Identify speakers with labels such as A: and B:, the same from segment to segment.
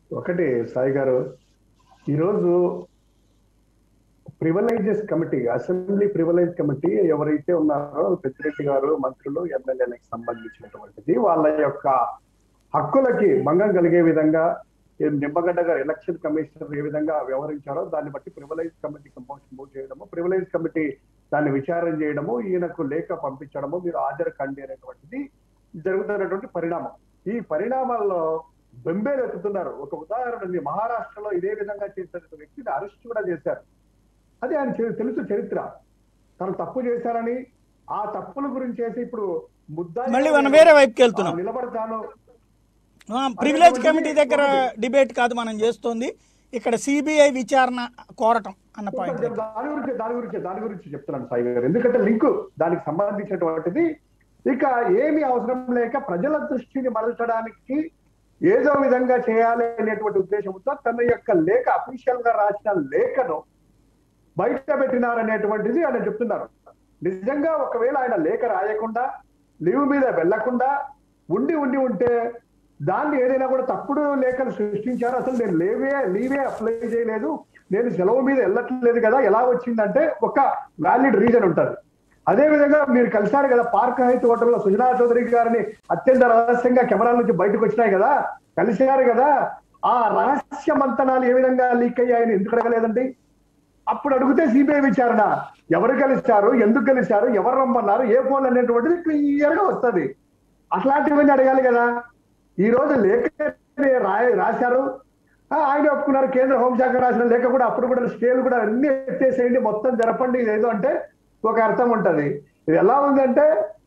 A: ఒకటి సాయి గారు ఈరోజు privileges committee assembly privilege committee ఎవరైతే ఉన్నారో పెద్దిరెడ్డి గారు మంత్రులు ఎమ్మెల్యేలకు సంబంధించినటువంటిది వాళ్ళ యొక్క హక్కులకి భంగం కలిగే విధంగా ఈ నిమ్మగడ్డ గారు ఎలక్షన్ కమిషనర్ ఏ విధంగా వ్యవహరించారో దాన్ని బట్టి ప్రివలైజ్ కమిటీకి మోషన్ మూవ్ చేయడము ప్రివలైజ్ కమిటీ దాన్ని విచారణ చేయడము ఈయనకు లేఖ పంపించడము మీరు హాజరు కండి అనేటువంటిది జరుగుతున్నటువంటి పరిణామం ఈ పరిణామాల్లో బెంబేలు ఎత్తుతున్నారు ఒక ఉదాహరణ ఉంది మహారాష్ట్రలో ఇదే విధంగా చేసిన వ్యక్తిని అరెస్ట్ కూడా చేశారు అది ఆయన చె- తెలుసు చరిత్ర తను తప్పు చేశారని ఆ తప్పుల గురించి చేసి ఇప్పుడు ముద్దాయి
B: మళ్ళీ మనం వేరే వైపుకి వెళ్తున్నాం
A: ఆ, నిలబడతాను
B: ప్రివిలేజ్ కమిటీ దగ్గర డిబేట్ కాదు మనం చేస్తోంది ఇక్కడ సిబిఐ విచారణ కోరటం అన్న పాయింట్ దగ్గర.
A: దాని గురించి దాని గురించి దాని గురించి చెప్తున్నాను సాయి గారు ఎందుకంటే లింక్ దానికి సంబంధించినటువంటిది ఇక ఏమి అవసరం లేక ప్రజల దృష్టిని మరల్చడానికి ఏదో విధంగా చేయాలి అనేటువంటి ఉద్దేశంతో తన యొక్క లేఖ అఫీషియల్ గా రాసిన లేఖను బయట పెట్టినారనేటువంటిది ఆయన చెప్తున్నారు నిజంగా ఒకవేళ ఆయన లేఖ రాయకుండా లీవ్ మీద వెళ్లకుండా ఉండి ఉండి ఉంటే దాన్ని ఏదైనా కూడా తప్పుడు లేఖలు సృష్టించారు అసలు నేను లేవే లీవే అప్లై చేయలేదు నేను సెలవు మీద వెళ్ళట్లేదు కదా ఎలా వచ్చిందంటే ఒక వ్యాలిడ్ రీజన్ ఉంటుంది అదే విధంగా మీరు కలిశారు కదా పార్క్ హైత్ హోటల్లో సుజనా చౌదరి గారిని అత్యంత రహస్యంగా కెమెరాల నుంచి బయటకు వచ్చినాయి కదా కలిశారు కదా ఆ రహస్య మంతనాలు ఏ విధంగా లీక్ అయ్యాయని ఎందుకు అడగలేదండి అప్పుడు అడిగితే సిబిఐ విచారణ ఎవరు కలిశారు ఎందుకు కలిశారు ఎవరు రమ్మన్నారు ఏ ఫోన్ అనేటువంటిది క్లియర్ గా వస్తుంది అట్లాంటివన్నీ అడగాలి కదా ఈ రోజు లేఖ రాయ రాశారు ఆ, ఆయన ఒప్పుకున్నారు కేంద్ర హోంశాఖ రాసిన లేఖ కూడా అప్పుడు కూడా స్కేల్ కూడా అన్ని ఎత్తేసేయండి మొత్తం జరపండి ఇదేదో అంటే ఒక అర్థం ఉంటది ఇది ఎలా ఉందంటే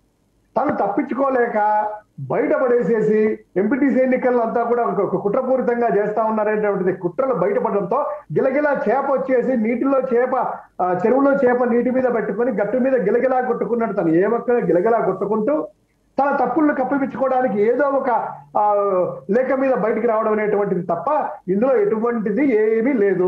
A: తను తప్పించుకోలేక బయటపడేసేసి ఎంపీటీసీ ఎన్నికల్లో అంతా కూడా ఒక ఒక కుట్రపూరితంగా చేస్తా ఉన్నారనేటువంటిది కుట్రలు బయటపడడంతో గిలగిలా చేప వచ్చేసి నీటిలో చేప ఆ, చెరువులో చేప నీటి మీద పెట్టుకొని గట్టు మీద గిలగిలా కొట్టుకున్నాడు తను ఏ ఒక్క గిలగిలా కొట్టుకుంటూ తన తప్పులను కప్పిపించుకోవడానికి ఏదో ఒక ఆ, లేఖ మీద బయటికి రావడం అనేటువంటిది తప్ప ఇందులో ఎటువంటిది ఏమీ లేదు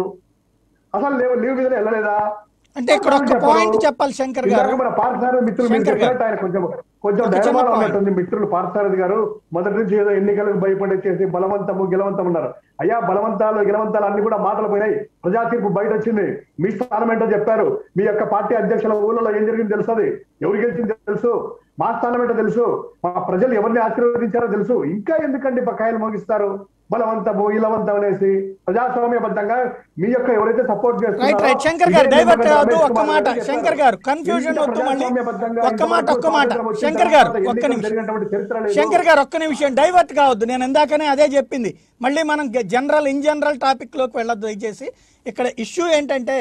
A: అసలు లేవు లీవ్ మీద వెళ్ళలేదా
B: అంటే ఇక్కడ ఒక పాయింట్ చెప్పాలి శంకర్ గారు
A: ఇందాక మన పార్థసారథి మిత్రులు మీరు
B: శంకర్ గారు.
A: చెప్పినట్టు ఆయన కొంచెం కొంచెం
B: ఒక చిన్న
A: డైలమాలో
B: point.
A: ఉన్నట్టుంది మిత్రులు పార్థసారథి గారు మొదటి నుంచి ఏదో ఎన్నికలకు భయపడి చేసి బలవంతము గెలవంతం ఉన్నారు అయ్యా బలవంతాలు గెలవంతాలు అన్ని కూడా మాటలు పోయినాయి ప్రజా తీర్పు బయట వచ్చింది మీ స్థానం ఏంటో చెప్పారు మీ యొక్క పార్టీ అధ్యక్షుల ఊళ్ళో ఏం జరిగింది తెలుసది ఎవరు గెలిచింది తెలుసు మా స్థానం ఏంటో తెలుసు మా ప్రజలు ఎవరిని ఆశీర్వదించారో తెలుసు ఇంకా ఎందుకండి బకాయిలు మోగిస్తారు బలవంతము ఇలవంతం అనేసి ప్రజాస్వామ్యబద్ధంగా మీ యొక్క ఎవరైతే సపోర్ట్
B: రైట్ రైట్ శంకర్ గారు డైవర్ట్ కావద్దు ఒక్క మాట శంకర్ గారు కన్ఫ్యూజన్ వద్దు మళ్ళీ ఒక్క మాట ఒక్క మాట శంకర్ గారు ఒక్క నిమిషం శంకర్ గారు ఒక్క నిమిషం డైవర్ట్ కావద్దు నేను ఇందాకనే అదే చెప్పింది మళ్ళీ మనం జనరల్ ఇన్ జనరల్ టాపిక్లోకి వెళ్ళొద్దు దయచేసి ఇక్కడ ఇష్యూ ఏంటంటే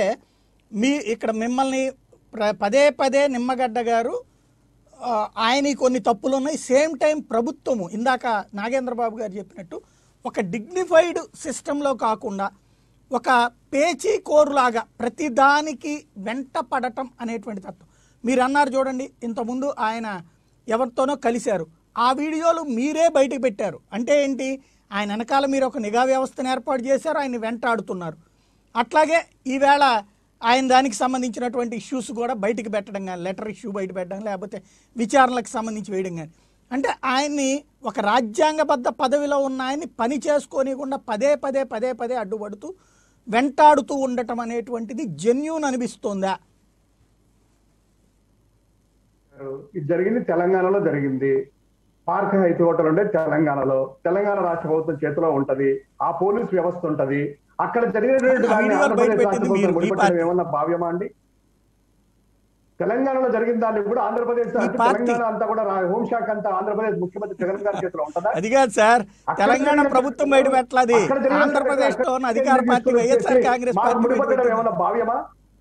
B: మీ ఇక్కడ మిమ్మల్ని ప్ర- పదే పదే నిమ్మగడ్డ గారు ఆ, ఆయన కొన్ని తప్పులు ఉన్నాయి సేమ్ టైం ప్రభుత్వము ఇందాక నాగేంద్ర బాబు గారు చెప్పినట్టు ఒక డిగ్నిఫైడ్ సిస్టంలో కాకుండా ఒక పేచీ కోరులాగా ప్రతిదానికి వెంట పడటం అనేటువంటి తత్వం మీరు అన్నారు చూడండి ఇంతకుముందు ఆయన ఎవరితోనో కలిశారు ఆ వీడియోలు మీరే బయటకు పెట్టారు అంటే ఏంటి ఆయన వెనకాల మీరు ఒక నిఘా వ్యవస్థను ఏర్పాటు చేశారు ఆయన వెంటాడుతున్నారు అట్లాగే ఈవేళ ఆయన దానికి సంబంధించినటువంటి ఇష్యూస్ కూడా బయటికి పెట్టడం కానీ లెటర్ ఇష్యూ బయట పెట్టడం లేకపోతే విచారణలకు సంబంధించి వేయడం కానీ అంటే ఆయన్ని ఒక రాజ్యాంగబద్ధ పదవిలో ఉన్న ఆయన్ని పని చేసుకోనికుండా పదే పదే పదే పదే అడ్డుపడుతూ వెంటాడుతూ ఉండటం అనేటువంటిది జెన్యూన్ అనిపిస్తోందా
A: ఇది జరిగింది తెలంగాణలో జరిగింది పార్క్ హైత్ హోటల్ ఉండే తెలంగాణలో తెలంగాణ రాష్ట్ర ప్రభుత్వం చేతిలో ఉంటది ఆ పోలీస్ వ్యవస్థ ఉంటది అక్కడ జరిగినటువంటి
B: ఆ
A: దాన్ని
B: వీడియోలు
A: ఆంధ్రప్రదేశ్
B: బయట
A: రాష్ట్ర
B: పెట్టింది
A: ప్రభుత్వం
B: మీరు, మీ
A: ముడిపెట్టడం
B: పార్టీ.
A: ఏమన్నా భావ్యమా అండి తెలంగాణలో జరిగిన దాన్ని కూడా ఆంధ్రప్రదేశ్
B: మీ
A: అంటే
B: పార్టీ.
A: తెలంగాణ అంతా కూడా రా- హోంశాఖ అంతా ఆంధ్రప్రదేశ్ ముఖ్యమంత్రి జగన్ గారి చేతిలో ఉంటుందా
B: అది కాదు సార్
A: అక్కడ
B: తెలంగాణ
A: జరిగిన-
B: ప్రభుత్వం బయట పెట్టలేదు
A: అక్కడ జరిగిన-
B: ఆంధ్రప్రదేశ్ లో ఉన్న అధికార
A: అక్కడ
B: పార్టీ
A: జరిగిన-
B: వైఎస్ఆర్ కాంగ్రెస్
A: మాకు
B: పార్టీ బయట
A: ముడిపెట్టడం
B: పెట్టింది.
A: ఏమన్నా భావ్యమా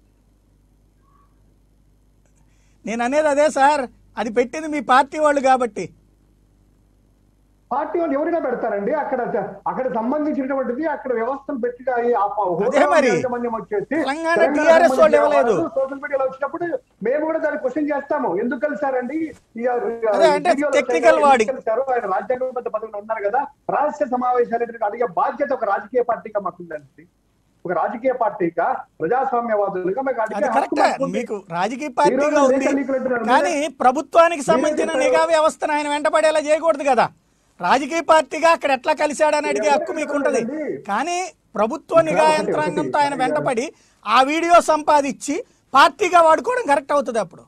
B: నేను అనేది అదే సార్ అది పెట్టింది మీ పార్టీ వాళ్ళు కాబట్టి
A: పార్టీ వాళ్ళు ఎవరైనా పెడతారండి అక్కడ అక్కడ సంబంధించినటువంటిది అక్కడ వ్యవస్థలు పెట్టి ఆ ప-
B: అదే మరి.
A: యాజమాన్యం వచ్చేసి
B: తెలంగాణ
A: తెలంగాణ
B: TRS వాళ్ళు ఇవ్వలేదు.
A: వాళ్ళు సోషల్ మీడియాలో వచ్చినప్పుడు మేము కూడా దాన్ని క్వశ్చన్ చేస్తాము ఎందుకు కలిసారండి ఈ- ఈ-
B: అదే అంటే
A: వీడియోలో
B: technical
A: ఎందుకు
B: వాడి.
A: కలిశారు ఆయన రాజ్యాంగబద్ధ పదవిలో ఉన్నారు కదా రహస్య సమావేశాలు అడిగే బాధ్యత ఒక రాజకీయ పార్టీగా మాకుందండి ఒక రాజకీయ పార్టీగా ప్రజాస్వామ్యవాదులుగా మీకు అడిగే
B: అది
A: హక్కు
B: కరెక్ట్
A: మాకుంది.
B: మీకు రాజకీయ
A: ఈ
B: పార్టీగా
A: రోజు
B: ఉంది
A: లేఖ లీకులు అంటున్నారు.
B: కానీ ప్రభుత్వానికి సంబంధించిన
A: చెప్పారు.
B: నిఘా వ్యవస్థను ఆయన వెంటపడేలా చేయకూడదు కదా రాజకీయ పార్టీగా అక్కడ ఎట్లా కలిశాడని అడిగే హక్కు మీకు ఉంటది కానీ ప్రభుత్వ నిఘా యంత్రాంగంతో ఆయన వెంటపడి ఆ వీడియో సంపాదించి పార్టీగా వాడుకోవడం కరెక్ట్ అవుతుంది అప్పుడు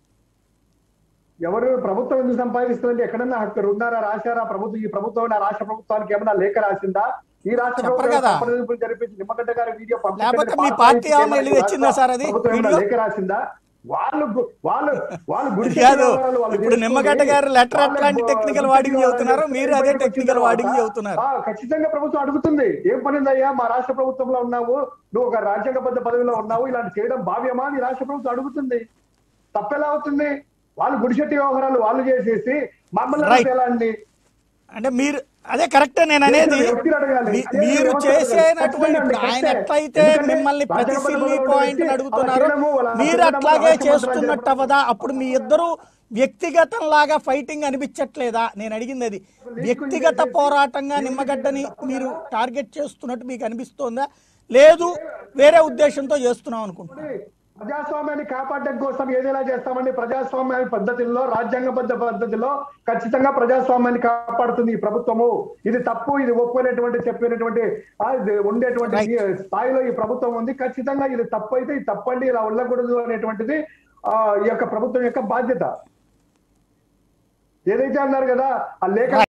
A: ఎవరు ప్రభుత్వం ఎందుకు సంపాదిస్తుంది ఎక్కడన్నా అక్కడ ఉన్నారా రాశారా ప్రభుత్వం ఈ ప్రభుత్వం నా రాష్ట్ర ప్రభుత్వానికి ఏమన్నా లేఖ రాసిందా ఈ రాష్ట్ర
B: చెప్పరు
A: ప్రభుత్వం
B: కదా.
A: సంప్రదింపులు జరిపించి నిమ్మగడ్డ గారి వీడియో పంపించండి.
B: లేకపోతే మీ
A: పార్టీ
B: పార్టీ ఏమన్నా
A: ఏమన్నా
B: వెళ్ళి తెచ్చిందా సార్ అది
A: ప్రభుత్వం ఏమన్నా
B: వీడియో?
A: లేఖ రాసిందా వాళ్ళు గు- వాళ్ళు వాళ్ళు గుడిసె
B: కాదు
A: వ్యవహారాలు వాళ్ళు
B: ఇప్పుడు
A: చేసుకొని
B: నిమ్మగడ్డ గారు లెటర్
A: వాళ్ళే
B: ఎట్లాంటి
A: బో-
B: టెక్నికల్
A: గుడిసె
B: వాడింగ్
A: వ్యవహారాలు
B: చెబుతున్నారు మీరు అదే
A: బయటకు వచ్చిన
B: టెక్నికల్ వాడింగ్
A: తర్వాత,
B: చెబుతున్నారు
A: ఆ, ఖచ్చితంగా ప్రభుత్వం అడుగుతుంది ఏం పనిందయ్యా మా రాష్ట్ర ప్రభుత్వంలో ఉన్నావు నువ్వు ఒక రాజ్యాంగబద్ధ పదవిలో ఉన్నావు ఇలాంటి చేయడం భావ్యమా అని రాష్ట్ర ప్రభుత్వం అడుగుతుంది తప్పెలా అవుతుంది వాళ్ళు గుడిశెట్టి వ్యవహారాలు వాళ్ళు చేసేసి మమ్మల్ని
B: Right.
A: అడిగితే ఎలా అండి
B: అంటే మీరు అదే కరెక్టే నేను అనేది
A: వ్యక్తిని అడగాలి.
B: మీ-
A: అదే
B: మీరు
A: వ్యవస్థ
B: చేసేనటువంటి
A: ఖచ్చితంగా
B: ఇప్పుడు ఆయన
A: కరెక్టే.
B: ఎట్లయితే
A: ఎందుకంటే
B: మిమ్మల్ని ప్రతి
A: రాజ్యాంగబద్ధ
B: సిల్లీ
A: పదవులు
B: పాయింట్
A: పెట్టి
B: అడుగుతున్నారు
A: అలా చేయడము, వాళ్ళ
B: మీరు
A: చేయడము,
B: అట్లాగే
A: రాష్ట్ర మంత్రాలు
B: చేస్తున్నట్టు
A: చేయడం.
B: అవదా అప్పుడు మీ ఇద్దరు వ్యక్తిగతం లాగా ఫైటింగ్ అనిపించట్లేదా నేను అడిగింది అది వ్యక్తిగత పోరాటంగా నిమ్మగడ్డని మీరు టార్గెట్ చేస్తున్నట్టు మీకు అనిపిస్తోందా లేదు వేరే ఉద్దేశంతో చేస్తున్నాం అనుకుంటున్నాను
A: ప్రజాస్వామ్యాన్ని కాపాడడం కోసం ఏదైనా చేస్తామండి ప్రజాస్వామ్య పద్ధతిలో రాజ్యాంగబద్ధ పద్ధతిలో ఖచ్చితంగా ప్రజాస్వామ్యాన్ని కాపాడుతుంది ఈ ప్రభుత్వము ఇది తప్పు ఇది ఒప్పుకునేటువంటి చెప్పినటువంటి ఆ, ఇది ఉండేటువంటి
B: Right.
A: ఈ స్థాయిలో ఈ ప్రభుత్వం ఉంది ఖచ్చితంగా ఇది తప్పు అయితే ఇది తప్పండి ఇలా ఉండకూడదు అనేటువంటిది ఆ ఈ యొక్క ప్రభుత్వం యొక్క బాధ్యత ఏదైతే అన్నారు కదా ఆ లేఖ